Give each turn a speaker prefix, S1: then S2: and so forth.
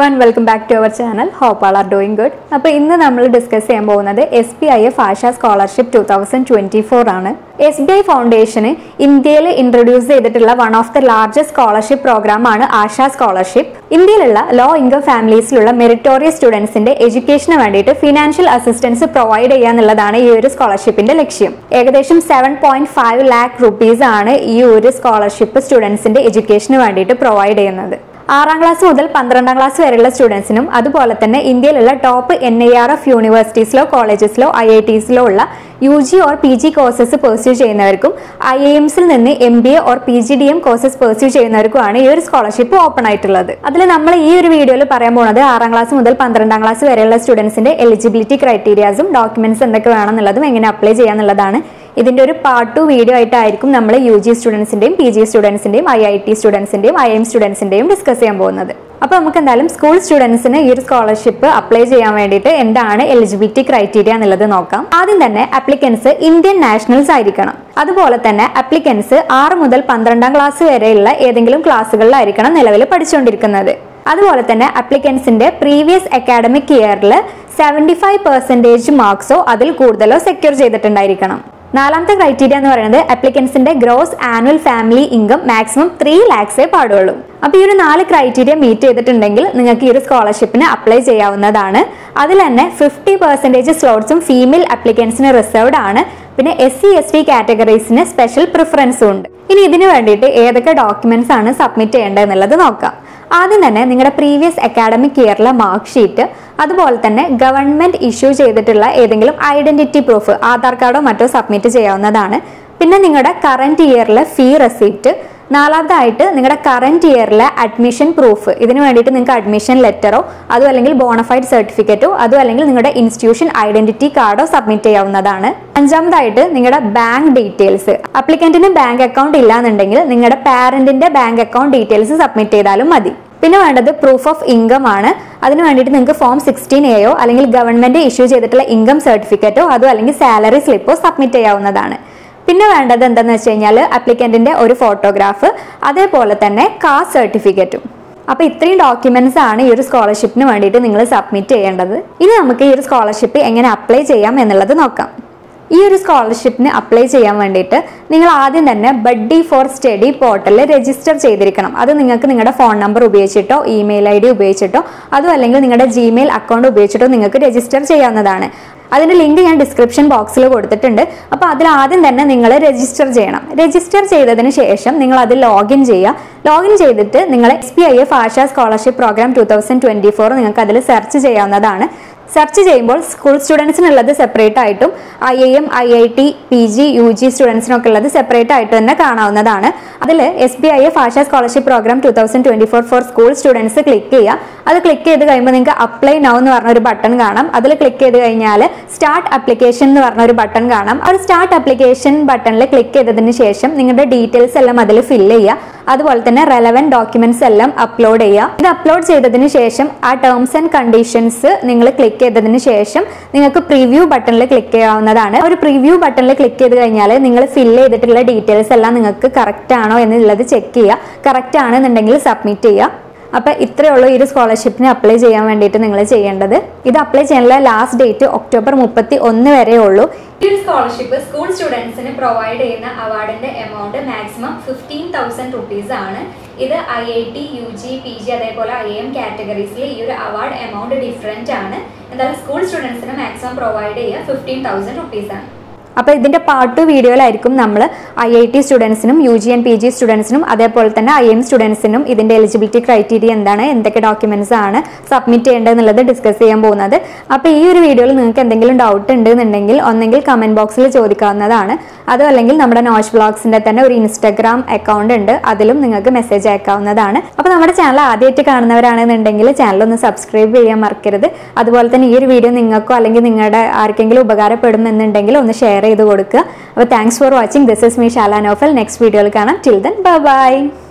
S1: one welcome back to our channel hope all are doing good അപ്പോൾ ഇന്ന് നമ്മൾ discuss ചെയ്യാൻ പോകുന്നത് S B I F Asha scholarship two thousand twenty four ആണ് S B I ഫൗണ്ടേഷന് ഇന്ത്യയിൽ ഇൻട്രൊഡ്യൂസ് ചെയ്തിട്ടുള്ള one of the largest scholarship program ആണ് ആശ സ്കോളർഷിപ്പ് ഇന്ത്യയിലുള്ള ലോ ഇൻകം ഫാമിലീസിലുള്ള മെറിറ്റോറിയസ് സ്റ്റുഡൻസിന്റെ എഡ്യൂക്കേഷന് വേണ്ടിയിട്ട് ഫിനാൻഷ്യൽ അസിസ്റ്റൻസ് പ്രൊവൈഡ് ചെയ്യുക എന്നുള്ളതാണ് ഈ ഒരു സ്കോളർഷിപ്പിന്റെ ലക്ഷ്യം ഏകദേശം seven point five lakh rupees ആണ് ഈ ഒരു സ്കോളർഷിപ്പ് സ്റ്റുഡൻസിന്റെ എഡ്യൂക്കേഷന് വേണ്ടിയിട്ട് പ്രൊവൈഡ് ചെയ്യുന്നത് ആറാം ക്ലാസ് മുതൽ പന്ത്രണ്ടാം ക്ലാസ് വരെയുള്ള സ്റ്റുഡൻസിനും അതുപോലെ തന്നെ ഇന്ത്യയിലുള്ള top N I R F യൂണിവേഴ്സിറ്റീസിലോ കോളേജസിലോ ഐ ഐ ടിസിലോ ഉള്ള U G or P G courses pursue ചെയ്യുന്നവർക്കും ഐ ഐ എംസിൽ നിന്ന് M B A or P G D M courses pursue ചെയ്യുന്നവർക്കുമാണ് ഈ ഒരു സ്കോളർഷിപ്പ് ഓപ്പൺ ആയിട്ടുള്ളത് അതിൽ നമ്മൾ ഈ ഒരു വീഡിയോയിൽ പറയാൻ പോകുന്നത് ആറാം ക്ലാസ് മുതൽ പന്ത്രണ്ടാം ക്ലാസ് വരെയുള്ള സ്റ്റുഡൻസിന്റെ എലിജിബിലിറ്റി ക്രൈറ്റീരിയാസും ഡോക്യുമെന്റ്സ് എന്തൊക്കെ വേണമെന്നുള്ളതും എങ്ങനെ അപ്ലൈ ചെയ്യാന്നുള്ളതാണ് ഇതിന്റെ ഒരു പാർട്ട് ടു വീഡിയോ ആയിട്ടായിരിക്കും നമ്മൾ യു ജി സ്റ്റുഡൻസിന്റെയും പി ജി സ്റ്റുഡൻസിന്റെയും ഐ ഐ ടി സ്റ്റുഡൻസിന്റെയും ഐ എം സ്റ്റുഡൻസിന്റെയും ഡിസ്കസ് ചെയ്യാൻ പോകുന്നത് അപ്പോൾ നമുക്ക് എന്തായാലും സ്കൂൾ സ്റ്റുഡൻസിന് ഈ ഒരു സ്കോളർഷിപ്പ് അപ്ലൈ ചെയ്യാൻ വേണ്ടിയിട്ട് എന്താണ് എലിജിബിലിറ്റി ക്രൈറ്റീരിയ എന്നുള്ളത് നോക്കാം ആദ്യം തന്നെ അപ്ലിക്കൻസ് ഇന്ത്യൻ നാഷണൽസ് ആയിരിക്കണം അതുപോലെ തന്നെ അപ്ലിക്കൻസ് ആറ് മുതൽ പന്ത്രണ്ടാം ക്ലാസ് വരെയുള്ള ഏതെങ്കിലും ക്ലാസ്സുകളിലായിരിക്കണം നിലവിൽ പഠിച്ചുകൊണ്ടിരിക്കുന്നത് അതുപോലെ തന്നെ അപ്ലിക്കൻസിന്റെ പ്രീവിയസ് അക്കാഡമിക് ഇയറിൽ സെവൻറ്റി ഫൈവ് പെർസെൻറ്റേജ് മാർക്സോ അതിൽ കൂടുതലോ സെക്യൂർ ചെയ്തിട്ടുണ്ടായിരിക്കണം നാലാമത്തെ ക്രൈറ്റീരിയ എന്ന് പറയുന്നത് അപ്ലിക്കൻസിന്റെ gross annual family income maximum three ലാക്സേ പാടുള്ളൂ അപ്പോൾ ഈ ഒരു നാല് ക്രൈറ്റീരിയ മീറ്റ് ചെയ്തിട്ടുണ്ടെങ്കിൽ നിങ്ങൾക്ക് ഈ ഒരു സ്കോളർഷിപ്പിന് അപ്ലൈ ചെയ്യാവുന്നതാണ് അതിൽ തന്നെ ഫിഫ്റ്റി പെർസെൻറ്റേജ് സ്ലോട്ട്സും ഫീമെയിൽ അപ്ലിക്കൻസിന് റിസർവ്ഡ് ആണ് പിന്നെ എസ് സി എസ് ടി കാറ്റഗറീസിന് സ്പെഷ്യൽ പ്രിഫറൻസും ഉണ്ട് ഇനി ഇതിന് വേണ്ടിയിട്ട് ഏതൊക്കെ ഡോക്യുമെന്റ്സ് ആണ് സബ്മിറ്റ് ചെയ്യേണ്ടത് എന്നുള്ളത് നോക്കാം ആദ്യം തന്നെ നിങ്ങളുടെ പ്രീവിയസ് അക്കാഡമിക് ഇയറിലെ മാർക്ക് ഷീറ്റ് അതുപോലെ തന്നെ ഗവൺമെന്റ് ഇഷ്യൂ ചെയ്തിട്ടുള്ള ഏതെങ്കിലും ഐഡന്റിറ്റി പ്രൂഫ് ആധാർ കാർഡോ മറ്റോ സബ്മിറ്റ് ചെയ്യാവുന്നതാണ് പിന്നെ നിങ്ങളുടെ കറന്റ് ഇയറിലെ ഫീ റെസിപ്റ്റ് നാലാമതായിട്ട് നിങ്ങളുടെ കറന്റ് ഇയറിലെ അഡ്മിഷൻ പ്രൂഫ് ഇതിന് വേണ്ടിയിട്ട് നിങ്ങൾക്ക് അഡ്മിഷൻ ലെറ്ററോ അതും അല്ലെങ്കിൽ ബോണഫൈഡ് സർട്ടിഫിക്കറ്റോ അതും അല്ലെങ്കിൽ നിങ്ങളുടെ ഇൻസ്റ്റിറ്റ്യൂഷൻ ഐഡന്റിറ്റി കാർഡോ സബ്മിറ്റ് ചെയ്യാവുന്നതാണ് അഞ്ചാമതായിട്ട് നിങ്ങളുടെ ബാങ്ക് ഡീറ്റെയിൽസ് അപ്ലിക്കന്റിന് ബാങ്ക് അക്കൗണ്ട് ഇല്ലാന്നുണ്ടെങ്കിൽ നിങ്ങളുടെ പാരന്റിന്റെ ബാങ്ക് അക്കൗണ്ട് ഡീറ്റെയിൽസ് സബ്മിറ്റ് ചെയ്താലും മതി പിന്നെ വേണ്ടത് പ്രൂഫ് ഓഫ് ഇൻകം ആണ് അതിന് വേണ്ടിയിട്ട് നിങ്ങൾക്ക് ഫോം സിക്സ്റ്റീൻ എയോ അല്ലെങ്കിൽ ഗവൺമെന്റ് ഇഷ്യൂ ചെയ്തിട്ടുള്ള ഇൻകം സർട്ടിഫിക്കറ്റോ അതോ അല്ലെങ്കിൽ സാലറി സ്ലിപ്പോ സബ്മിറ്റ് ചെയ്യാവുന്നതാണ് പിന്നെ വേണ്ടത് എന്താണെന്ന് വെച്ച് കഴിഞ്ഞാൽ അപ്ലിക്കന്റിന്റെ ഒരു ഫോട്ടോഗ്രാഫ് അതേപോലെ തന്നെ കാസ്റ്റ് സർട്ടിഫിക്കറ്റും അപ്പോൾ ഇത്രയും ഡോക്യുമെന്റ്സ് ആണ് ഈ ഒരു സ്കോളർഷിപ്പിന് വേണ്ടിയിട്ട് നിങ്ങൾ സബ്മിറ്റ് ചെയ്യേണ്ടത് ഇനി നമുക്ക് ഈ ഒരു സ്കോളർഷിപ്പ് എങ്ങനെ അപ്ലൈ ചെയ്യാം എന്നുള്ളത് നോക്കാം ഈ ഒരു സ്കോളർഷിപ്പിന് അപ്ലൈ ചെയ്യാൻ വേണ്ടിയിട്ട് നിങ്ങൾ ആദ്യം തന്നെ ബഡ്ഡി ഫോർ സ്റ്റഡി പോർട്ടലിൽ രജിസ്റ്റർ ചെയ്തിരിക്കണം അത് നിങ്ങൾക്ക് നിങ്ങളുടെ ഫോൺ നമ്പർ ഉപയോഗിച്ചിട്ടോ ഇമെയിൽ ഐ ഡി ഉപയോഗിച്ചിട്ടോ അതും അല്ലെങ്കിൽ നിങ്ങളുടെ ജിമെയിൽ അക്കൗണ്ട് ഉപയോഗിച്ചിട്ടോ നിങ്ങൾക്ക് രജിസ്റ്റർ ചെയ്യാവുന്നതാണ് അതിന്റെ ലിങ്ക് ഞാൻ ഡിസ്ക്രിപ്ഷൻ ബോക്സിൽ കൊടുത്തിട്ടുണ്ട് അപ്പോൾ അതിൽ ആദ്യം തന്നെ നിങ്ങൾ രജിസ്റ്റർ ചെയ്യണം രജിസ്റ്റർ ചെയ്തതിന് ശേഷം നിങ്ങൾ അത് ലോഗിൻ ചെയ്യുക ലോഗിൻ ചെയ്തിട്ട് നിങ്ങൾ S P I F Asha scholarship program two thousand twenty four നിങ്ങൾക്ക് അതിൽ സെർച്ച് ചെയ്യാവുന്നതാണ് സെർച്ച് ചെയ്യുമ്പോൾ സ്കൂൾ സ്റ്റുഡൻസിനുള്ളത് സെപ്പറേറ്റ് ആയിട്ടും I I M I I T P G U G സ്റ്റുഡൻസിനൊക്കെ ഉള്ളത് സെപ്പറേറ്റ് ആയിട്ട് തന്നെ കാണാവുന്നതാണ് അതിൽ S B I F Asha scholarship program two thousand twenty four for school students click ചെയ്യുക അത് ക്ലിക്ക് ചെയ്ത് കഴിയുമ്പോൾ നിങ്ങൾക്ക് അപ്ലൈ നൗ എന്ന് പറഞ്ഞ ഒരു ബട്ടൺ കാണാം അതിൽ ക്ലിക്ക് ചെയ്ത് കഴിഞ്ഞാൽ സ്റ്റാർട്ട് അപ്ലിക്കേഷൻ എന്ന് പറഞ്ഞ ഒരു ബട്ടൺ കാണാം ആ ഒരു സ്റ്റാർട്ട് അപ്ലിക്കേഷൻ ബട്ടണിൽ ക്ലിക്ക് ചെയ്തതിന് ശേഷം നിങ്ങളുടെ ഡീറ്റെയിൽസ് എല്ലാം അതിൽ ഫില്ല് ചെയ്യുക അതുപോലെ തന്നെ റെലവെന്റ് ഡോക്യുമെന്റ്സ് എല്ലാം അപ്ലോഡ് ചെയ്യുക ഇത് അപ്ലോഡ് ചെയ്തതിന് ശേഷം ആ ടേംസ് ആൻഡ് കണ്ടീഷൻസ് നിങ്ങൾ ക്ലിക്ക് ചെയ്തതിന് ശേഷം നിങ്ങൾക്ക് പ്രിവ്യൂ ബട്ടണിൽ ക്ലിക്ക് ചെയ്യാവുന്നതാണ് ഒരു പ്രിവ്യൂ ബട്ടണിൽ ക്ലിക്ക് ചെയ്ത് കഴിഞ്ഞാൽ നിങ്ങൾ ഫില്ല് ചെയ്തിട്ടുള്ള ഡീറ്റെയിൽസ് എല്ലാം നിങ്ങൾക്ക് കറക്റ്റ് ആണോ എന്നുള്ളത് ചെക്ക് ചെയ്യുക കറക്റ്റ് ആണെന്നുണ്ടെങ്കിൽ സബ്മിറ്റ് ചെയ്യുക അപ്പോൾ ഇത്രയേ ഉള്ളൂ ഈ ഒരു സ്കോളർഷിപ്പിന് അപ്ലൈ ചെയ്യാൻ വേണ്ടിയിട്ട് നിങ്ങൾ ചെയ്യേണ്ടത് ഇത് അപ്ലൈ ചെയ്യാനുള്ള ലാസ്റ്റ് ഡേറ്റ് ഒക്ടോബർ മുപ്പത്തി ഒന്ന് വരെ ഉള്ളൂ ഈ ഒരു സ്കോളർഷിപ്പ് സ്കൂൾ സ്റ്റുഡൻസിന് പ്രൊവൈഡ് ചെയ്യുന്ന അവാർഡിന്റെ amount maximum fifteen thousand rupees ആണ് ഇത് I I T U G P G അതേപോലെ ഐ എം കാറ്റഗറീസിൽ ഈ ഒരു അവാർഡ് എമൗണ്ട് ഡിഫറെന്റ് ആണ് എന്തായാലും സ്കൂൾ സ്റ്റുഡൻസിന് മാക്സിമം പ്രൊവൈഡ് ചെയ്യുക ഫിഫ്റ്റീൻ തൗസൻഡ് റുപ്പീസ് ആണ് അപ്പോൾ ഇതിന്റെ പാർട്ട് ടു വീഡിയോയിലായിരിക്കും നമ്മൾ ഐ ഐ ടി സ്റ്റുഡൻസിനും U G and P G സ്റ്റുഡൻസിനും അതേപോലെ തന്നെ ഐ എം സ്റ്റുഡൻസിനും ഇതിന്റെ എലിജിബിലിറ്റി ക്രൈറ്റീരിയ എന്താണ് എന്തൊക്കെ ഡോക്യുമെന്റ്സ് ആണ് സബ്മിറ്റ് ചെയ്യേണ്ടതെന്നുള്ളത് ഡിസ്കസ് ചെയ്യാൻ പോകുന്നത് അപ്പോൾ ഈ ഒരു വീഡിയോയിൽ നിങ്ങൾക്ക് എന്തെങ്കിലും ഡൗട്ട് ഉണ്ടെന്നുണ്ടെങ്കിൽ ഒന്നെങ്കിൽ കമന്റ് ബോക്സിൽ ചോദിക്കാവുന്നതാണ് അതോ അല്ലെങ്കിൽ നമ്മുടെ നോഷ് ബ്ലോഗ്സിന്റെ തന്നെ ഒരു ഇൻസ്റ്റാഗ്രാം അക്കൗണ്ട് ഉണ്ട് അതിലും നിങ്ങൾക്ക് മെസ്സേജ് അയക്കാവുന്നതാണ് അപ്പോൾ നമ്മുടെ ചാനൽ ആദ്യമായിട്ട് കാണുന്നവരാണെന്നുണ്ടെങ്കിൽ ചാനൽ ഒന്ന് സബ്സ്ക്രൈബ് ചെയ്യാൻ മറക്കരുത് അതുപോലെ തന്നെ ഈ ഒരു വീഡിയോ നിങ്ങൾക്കോ അല്ലെങ്കിൽ നിങ്ങളുടെ ആർക്കെങ്കിലും ഉപകാരപ്പെടുമെന്നുണ്ടെങ്കിൽ ഒന്ന് ഷെയർ ചെയ്ത് കൊടുക്കുക അപ്പോൾ thanks for watching this is me Shala Nofal next വീഡിയോയിൽ കാണാം ടിൽ ദെൻ ബൈ